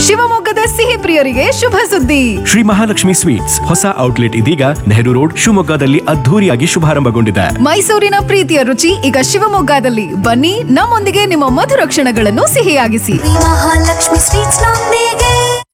ಶಿವಮೊಗ್ಗದ ಸಿಹಿ ಪ್ರಿಯರಿಗೆ ಶುಭ ಸುದ್ದಿ ಶ್ರೀ ಮಹಾಲಕ್ಷ್ಮಿ ಸ್ವೀಟ್ಸ್ ಹೊಸ ಔಟ್ಲೆಟ್ ಇದೀಗ ನೆಹರು ರೋಡ್ ಶಿವಮೊಗ್ಗದಲ್ಲಿ ಅದ್ಧೂರಿಯಾಗಿ ಶುಭಾರಂಭಗೊಂಡಿದೆ ಮೈಸೂರಿನ ಪ್ರೀತಿಯ ರುಚಿ ಈಗ ಶಿವಮೊಗ್ಗದಲ್ಲಿ ಬನ್ನಿ ನಮ್ಮೊಂದಿಗೆ ನಿಮ್ಮ ಮಧುರ ಕ್ಷಣಗಳನ್ನು ಸಿಹಿಯಾಗಿಸಿ ಮಹಾಲಕ್ಷ್ಮಿ ಸ್ವೀಟ್ಸ್ ನೊಂದಿಗೆ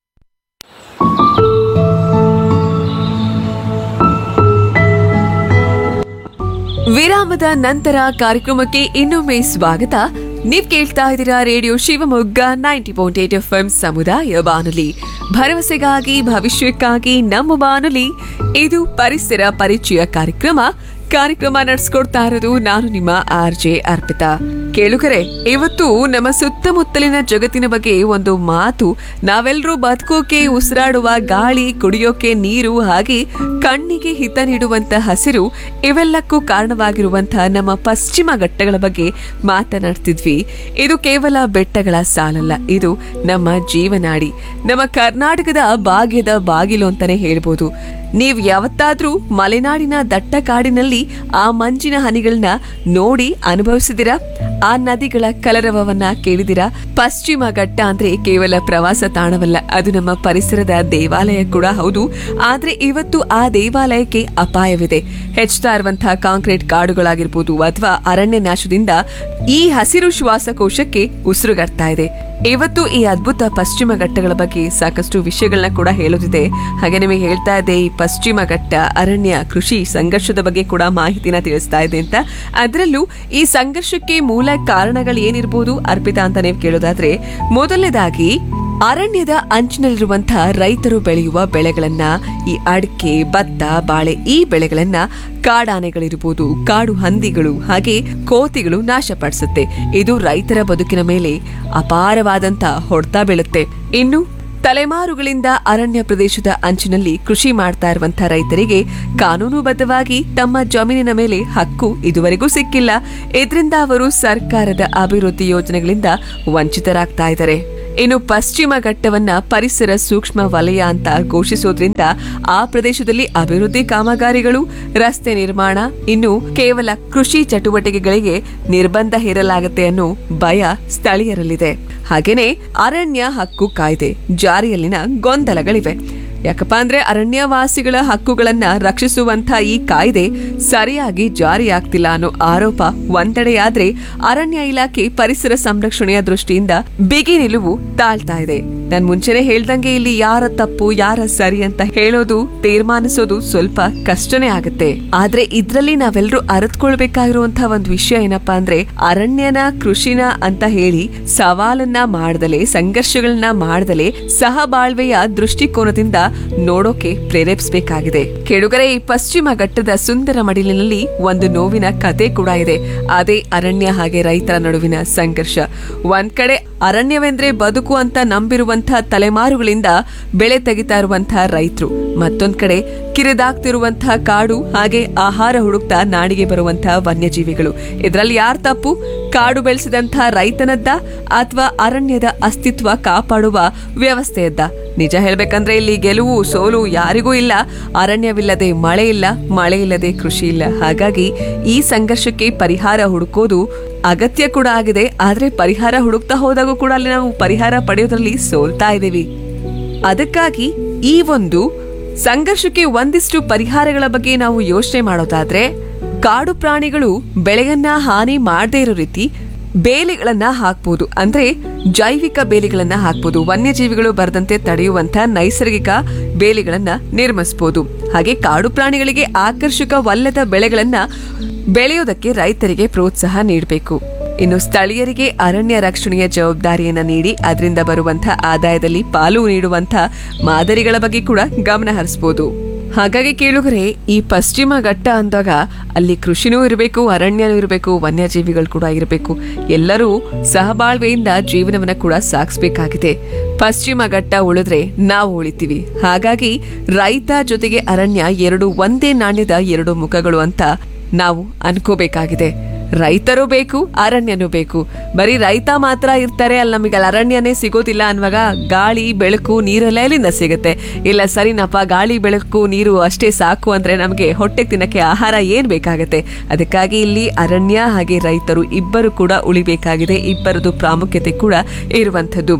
ವಿರಾಮದ ನಂತರ ಕಾರ್ಯಕ್ರಮಕ್ಕೆ ಇನ್ನೊಮ್ಮೆ ಸ್ವಾಗತ ನೀವ್ ಕೇಳ್ತಾ ಇದ್ದೀರಾ radio Shivamogga ninety point eight F M ಸಮುದಾಯ ಬಾನುಲಿ ಭರವಸೆಗಾಗಿ ಭವಿಷ್ಯಕ್ಕಾಗಿ ನಮ್ಮ ಬಾನುಲಿ ಇದು ಪರಿಸರ ಪರಿಚಯ ಕಾರ್ಯಕ್ರಮ ಕಾರ್ಯಕ್ರಮ ನಡೆಸ್ಕೊಡ್ತಾ ಇರೋದು ನಾನು ನಿಮ್ಮ ಆರ್ ಜೆ ಅರ್ಪಿತಾ ಕೇಳುಗರೆ ಇವತ್ತು ನಮ್ಮ ಸುತ್ತಮುತ್ತಲಿನ ಜಗತ್ತಿನ ಬಗ್ಗೆ ಒಂದು ಮಾತು ನಾವೆಲ್ಲರೂ ಬದುಕೋಕೆ ಉಸಿರಾಡುವ ಗಾಳಿ ಕುಡಿಯೋಕೆ ನೀರು ಹಾಗೆ ಕಣ್ಣಿಗೆ ಹಿತ ನೀಡುವಂತ ಹಸಿರು ಇವೆಲ್ಲಕ್ಕೂ ಕಾರಣವಾಗಿರುವಂತಹ ನಮ್ಮ ಪಶ್ಚಿಮ ಘಟ್ಟಗಳ ಬಗ್ಗೆ ಮಾತನಾಡ್ತಿದ್ವಿ ಇದು ಕೇವಲ ಬೆಟ್ಟಗಳ ಸಾಲಲ್ಲ ಇದು ನಮ್ಮ ಜೀವನಾಡಿ ನಮ್ಮ ಕರ್ನಾಟಕದ ಭಾಗ್ಯದ ಬಾಗಿಲು ಅಂತಾನೆ ಹೇಳ್ಬೋದು ನೀವು ಯಾವತ್ತಾದ್ರೂ ಮಲೆನಾಡಿನ ದಟ್ಟ ಕಾಡಿನಲ್ಲಿ ಆ ಮಂಜಿನ ಹನಿಗಳನ್ನ ನೋಡಿ ಅನುಭವಿಸಿದಿರಾ ಆ ನದಿಗಳ ಕಲರವವನ್ನ ಕೇಳಿದಿರಾ ಪಶ್ಚಿಮ ಘಟ್ಟ ಅಂದ್ರೆ ಕೇವಲ ಪ್ರವಾಸ ತಾಣವಲ್ಲ ಅದು ನಮ್ಮ ಪರಿಸರದ ದೇವಾಲಯ ಕೂಡ ಹೌದು ಆದ್ರೆ ಇವತ್ತು ಆ ದೇವಾಲಯಕ್ಕೆ ಅಪಾಯವಿದೆ ಹೆಚ್ಚುತ್ತಾ ಇರುವಂತಹ ಕಾಂಕ್ರೀಟ್ ಕಾಡುಗಳಾಗಿರ್ಬೋದು ಅಥವಾ ಅರಣ್ಯ ನಾಶದಿಂದ ಈ ಹಸಿರು ಶ್ವಾಸಕೋಶಕ್ಕೆ ಉಸಿರುಗಟ್ತಾ ಇದೆ ಇವತ್ತು ಈ ಅದ್ಭುತ ಪಶ್ಚಿಮ ಘಟ್ಟಗಳ ಬಗ್ಗೆ ಸಾಕಷ್ಟು ವಿಷಯಗಳನ್ನ ಕೂಡ ಹೇಳೋದಿದೆ ಹಾಗೆ ನಿಮಗೆ ಹೇಳ್ತಾ ಇದೆ ಈ ಪಶ್ಚಿಮ ಘಟ್ಟ ಅರಣ್ಯ ಕೃಷಿ ಸಂಘರ್ಷದ ಬಗ್ಗೆ ಕೂಡ ಮಾಹಿತಿನ ತಿಳಿಸ್ತಾ ಇದೆ ಅಂತ ಅದರಲ್ಲೂ ಈ ಸಂಘರ್ಷಕ್ಕೆ ಮೂಲ ಕಾರಣಗಳು ಏನಿರ್ಬೋದು ಅರ್ಪಿತಾ ಅಂತ ನೀವು ಕೇಳೋದಾದ್ರೆ ಮೊದಲನೇದಾಗಿ ಅರಣ್ಯದ ಅಂಚಿನಲ್ಲಿರುವಂತಹ ರೈತರು ಬೆಳೆಯುವ ಬೆಳೆಗಳನ್ನ ಈ ಅಡಿಕೆ ಭತ್ತ ಬಾಳೆ ಈ ಬೆಳೆಗಳನ್ನ ಕಾಡಾನೆಗಳಿರ್ಬೋದು ಕಾಡು ಹಂದಿಗಳು ಹಾಗೆ ಕೋತಿಗಳು ನಾಶಪಡಿಸುತ್ತೆ ಇದು ರೈತರ ಬದುಕಿನ ಮೇಲೆ ಅಪಾರವಾದಂತ ಹೊಡೆತ ಬೀಳುತ್ತೆ ಇನ್ನು ತಲೆಮಾರುಗಳಿಂದ ಅರಣ್ಯ ಪ್ರದೇಶದ ಅಂಚಿನಲ್ಲಿ ಕೃಷಿ ಮಾಡ್ತಾ ಇರುವಂತಹ ರೈತರಿಗೆ ಕಾನೂನುಬದ್ಧವಾಗಿ ತಮ್ಮ ಜಮೀನಿನ ಮೇಲೆ ಹಕ್ಕು ಇದುವರೆಗೂ ಸಿಕ್ಕಿಲ್ಲ ಇದರಿಂದ ಅವರು ಸರ್ಕಾರದ ಅಭಿವೃದ್ಧಿ ಯೋಜನೆಗಳಿಂದ ವಂಚಿತರಾಗ್ತಾ ಇದ್ದಾರೆ ಇನ್ನು ಪಶ್ಚಿಮ ಘಟ್ಟವನ್ನ ಪರಿಸರ ಸೂಕ್ಷ್ಮ ವಲಯ ಅಂತ ಘೋಷಿಸೋದ್ರಿಂದ ಆ ಪ್ರದೇಶದಲ್ಲಿ ಅಭಿವೃದ್ಧಿ ಕಾಮಗಾರಿಗಳು ರಸ್ತೆ ನಿರ್ಮಾಣ ಇನ್ನು ಕೇವಲ ಕೃಷಿ ಚಟುವಟಿಕೆಗಳಿಗೆ ನಿರ್ಬಂಧ ಹೇರಲಾಗುತ್ತೆ ಅನ್ನೋ ಭಯ ಸ್ಥಳೀಯರಲ್ಲಿದೆ ಹಾಗೇನೆ ಅರಣ್ಯ ಹಕ್ಕು ಕಾಯ್ದೆ ಜಾರಿಯಲ್ಲಿನ ಗೊಂದಲಗಳಿವೆ ಯಾಕಪ್ಪ ಅಂದ್ರೆ ಅರಣ್ಯವಾಸಿಗಳ ಹಕ್ಕುಗಳನ್ನ ರಕ್ಷಿಸುವಂತ ಈ ಕಾಯ್ದೆ ಸರಿಯಾಗಿ ಜಾರಿಯಾಗ್ತಿಲ್ಲ ಅನ್ನೋ ಆರೋಪ ಒಂದೆಡೆಯಾದ್ರೆ ಅರಣ್ಯ ಇಲಾಖೆ ಪರಿಸರ ಸಂರಕ್ಷಣೆಯ ದೃಷ್ಟಿಯಿಂದ ಬಿಗಿ ನಿಲುವು ತಾಳ್ತಾ ಇದೆ ನಾನ್ ಮುಂಚೆನೆ ಹೇಳ್ದಂಗೆ ಇಲ್ಲಿ ಯಾರ ತಪ್ಪು ಯಾರ ಸರಿ ಅಂತ ಹೇಳೋದು ತೀರ್ಮಾನಿಸೋದು ಸ್ವಲ್ಪ ಕಷ್ಟನೇ ಆಗುತ್ತೆ ಆದ್ರೆ ಇದ್ರಲ್ಲಿ ನಾವೆಲ್ಲರೂ ಅರಿತುಕೊಳ್ಬೇಕಾಗಿರುವಂತಹ ಒಂದು ವಿಷಯ ಏನಪ್ಪಾ ಅಂದ್ರೆ ಅರಣ್ಯನ ಕೃಷಿನ ಅಂತ ಹೇಳಿ ಸವಾಲನ್ನ ಮಾಡ್ದಲೆ ಸಂಘರ್ಷಗಳನ್ನ ಮಾಡ್ದಲೆ ಸಹಬಾಳ್ವೆಯ ದೃಷ್ಟಿಕೋನದಿಂದ ನೋಡೋಕೆ ಪ್ರೇರೇಪಿಸಬೇಕಾಗಿದೆ ಕೆಡುಗರೆ ಈ ಪಶ್ಚಿಮ ಘಟ್ಟದ ಸುಂದರ ಮಡಿಲಿನಲ್ಲಿ ಒಂದು ನೋವಿನ ಕತೆ ಕೂಡ ಇದೆ ಅದೇ ಅರಣ್ಯ ಹಾಗೆ ರೈತರ ನಡುವಿನ ಸಂಘರ್ಷ ಒಂದ್ ಕಡೆ ಅರಣ್ಯವೆಂದ್ರೆ ಬದುಕು ಅಂತ ನಂಬಿರುವಂತಹ ತಲೆಮಾರುಗಳಿಂದ ಬೆಳೆ ತೆಗಿತಾ ಇರುವಂತಹ ರೈತರು ಮತ್ತೊಂದ್ ಕಡೆ ಕಿರಿದಾಗ್ತಿರುವಂತಹ ಕಾಡು ಹಾಗೆ ಆಹಾರ ಹುಡುಕ್ತಾ ನಾಡಿಗೆ ಬರುವಂತಹ ವನ್ಯಜೀವಿಗಳು ಇದರಲ್ಲಿ ಯಾರ್ ತಪ್ಪು ಕಾಡು ಬೆಳೆಸಿದಂತಹ ರೈತನದ್ದ ಅಥವಾ ಅರಣ್ಯದ ಅಸ್ತಿತ್ವ ಕಾಪಾಡುವ ವ್ಯವಸ್ಥೆಯದ್ದ ನಿಜ ಹೇಳ್ಬೇಕಂದ್ರೆ ಇಲ್ಲಿ ಗೆಲುವು ಸೋಲು ಯಾರಿಗೂ ಇಲ್ಲ ಅರಣ್ಯವಿಲ್ಲದೆ ಮಳೆ ಇಲ್ಲ ಮಳೆ ಇಲ್ಲದೆ ಕೃಷಿ ಇಲ್ಲ ಹಾಗಾಗಿ ಈ ಸಂಘರ್ಷಕ್ಕೆ ಪರಿಹಾರ ಹುಡುಕೋದು ಅಗತ್ಯ ಕೂಡ ಆಗಿದೆ ಆದ್ರೆ ಪರಿಹಾರ ಹುಡುಕ್ತಾ ಹೋದಾಗೂ ಕೂಡ ಅಲ್ಲಿ ನಾವು ಪರಿಹಾರ ಪಡೆಯೋದ್ರಲ್ಲಿ ಸೋಲ್ತಾ ಇದ್ದೀವಿ ಅದಕ್ಕಾಗಿ ಈ ಒಂದು ಸಂಘರ್ಷಕ್ಕೆ ಒಂದಿಷ್ಟು ಪರಿಹಾರಗಳ ಬಗ್ಗೆ ನಾವು ಯೋಚನೆ ಮಾಡೋದಾದ್ರೆ ಕಾಡು ಪ್ರಾಣಿಗಳು ಬೆಳೆಯನ್ನ ಹಾನಿ ಮಾಡದೇ ಇರೋ ರೀತಿ ಬೇಲಿಗಳನ್ನ ಹಾಕ್ಬೋದು ಅಂದ್ರೆ ಜೈವಿಕ ಬೇಲಿಗಳನ್ನ ಹಾಕ್ಬೋದು ವನ್ಯಜೀವಿಗಳು ಬರದಂತೆ ತಡೆಯುವಂತ ನೈಸರ್ಗಿಕ ಬೇಲಿಗಳನ್ನ ನಿರ್ಮಿಸಬಹುದು ಹಾಗೆ ಕಾಡು ಪ್ರಾಣಿಗಳಿಗೆ ಆಕರ್ಷಕವಲ್ಲದ ಬೆಳೆಗಳನ್ನ ಬೆಳೆಯೋದಕ್ಕೆ ರೈತರಿಗೆ ಪ್ರೋತ್ಸಾಹ ನೀಡಬೇಕು ಇನ್ನು ಸ್ಥಳೀಯರಿಗೆ ಅರಣ್ಯ ರಕ್ಷಣೆಯ ಜವಾಬ್ದಾರಿಯನ್ನ ನೀಡಿ ಅದರಿಂದ ಬರುವಂತಹ ಆದಾಯದಲ್ಲಿ ಪಾಲು ನೀಡುವಂತ ಮಾದರಿಗಳ ಬಗ್ಗೆ ಕೂಡ ಗಮನ ಹರಿಸಬಹುದು ಹಾಗಾಗಿ ಕೇಳುಗರೆ ಈ ಪಶ್ಚಿಮ ಘಟ್ಟ ಅಂದಾಗ ಅಲ್ಲಿ ಕೃಷಿನೂ ಇರಬೇಕು ಅರಣ್ಯನೂ ಇರಬೇಕು ವನ್ಯಜೀವಿಗಳು ಕೂಡ ಇರಬೇಕು ಎಲ್ಲರೂ ಸಹಬಾಳ್ವೆಯಿಂದ ಜೀವನವನ್ನ ಕೂಡ ಸಾಗಿಸ್ಬೇಕಾಗಿದೆ ಪಶ್ಚಿಮ ಘಟ್ಟ ಉಳಿದ್ರೆ ನಾವು ಉಳಿತೀವಿ ಹಾಗಾಗಿ ರೈತ ಜೊತೆಗೆ ಅರಣ್ಯ ಎರಡು ಒಂದೇ ನಾಣ್ಯದ ಎರಡು ಮುಖಗಳು ಅಂತ ನಾವು ಅನ್ಕೋಬೇಕಾಗಿದೆ ರೈತರು ಬೇಕು ಅರಣ್ಯನೂ ಬೇಕು ಬರೀ ರೈತ ಮಾತ್ರ ಇರ್ತಾರೆ ಅಲ್ಲಿ ನಮಗೆ ಅಲ್ಲಿ ಅರಣ್ಯನೇ ಸಿಗೋದಿಲ್ಲ ಅನ್ನುವಾಗ ಗಾಳಿ ಬೆಳಕು ನೀರೆಲ್ಲ ಎಲ್ಲಿಂದ ಸಿಗುತ್ತೆ ಇಲ್ಲ ಸರಿನಪ್ಪ ಗಾಳಿ ಬೆಳಕು ನೀರು ಅಷ್ಟೇ ಸಾಕು ಅಂದ್ರೆ ನಮಗೆ ಹೊಟ್ಟೆ ತಿನ್ನಕ್ಕೆ ಆಹಾರ ಏನ್ ಬೇಕಾಗತ್ತೆ ಅದಕ್ಕಾಗಿ ಇಲ್ಲಿ ಅರಣ್ಯ ಹಾಗೆ ರೈತರು ಇಬ್ಬರು ಕೂಡ ಉಳಿಬೇಕಾಗಿದೆ ಇಬ್ಬರದು ಪ್ರಾಮುಖ್ಯತೆ ಕೂಡ ಇರುವಂಥದ್ದು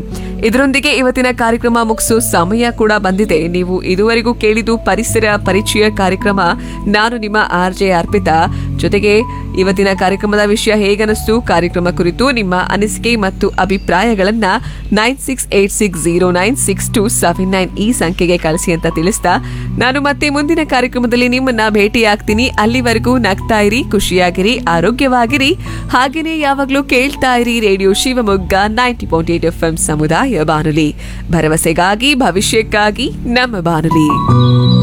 ಇದರೊಂದಿಗೆ ಇವತ್ತಿನ ಕಾರ್ಯಕ್ರಮ ಮುಗಿಸೋ ಸಮಯ ಕೂಡ ಬಂದಿದೆ ನೀವು ಇದುವರೆಗೂ ಕೇಳಿದ್ದು ಪರಿಸರ ಪರಿಚಯ ಕಾರ್ಯಕ್ರಮ ನಾನು ನಿಮ್ಮ ಆರ್ ಜೆ ಅರ್ಪಿತಾ ಜೊತೆಗೆ ಇವತ್ತಿನ ಕಾರ್ಯಕ್ರಮದ ವಿಷಯ ಹೇಗನಿಸ್ತು ಕಾರ್ಯಕ್ರಮ ಕುರಿತು ನಿಮ್ಮ ಅನಿಸಿಕೆ ಮತ್ತು ಅಭಿಪ್ರಾಯಗಳನ್ನ nine six eight six zero nine six two seven nine ಈ ಸಂಖ್ಯೆಗೆ ಕಳಿಸಿ ಅಂತ ತಿಳಿಸ್ತಾ ನಾನು ಮತ್ತೆ ಮುಂದಿನ ಕಾರ್ಯಕ್ರಮದಲ್ಲಿ ನಿಮ್ಮನ್ನ ಭೇಟಿಯಾಗ್ತೀನಿ ಅಲ್ಲಿವರೆಗೂ ನಗ್ತಾ ಇರಿ ಖುಷಿಯಾಗಿರಿ ಆರೋಗ್ಯವಾಗಿರಿ ಹಾಗೇನೆ ಯಾವಾಗ್ಲೂ ಕೇಳ್ತಾ ಇರಿ radio Shivamogga ninety point eight F M ಸಮುದಾಯ ಬಾನುಲಿ ಭರವಸೆಗಾಗಿ ಭವಿಷ್ಯಕ್ಕಾಗಿ ನಮ್ಮ ಬಾನುಲಿ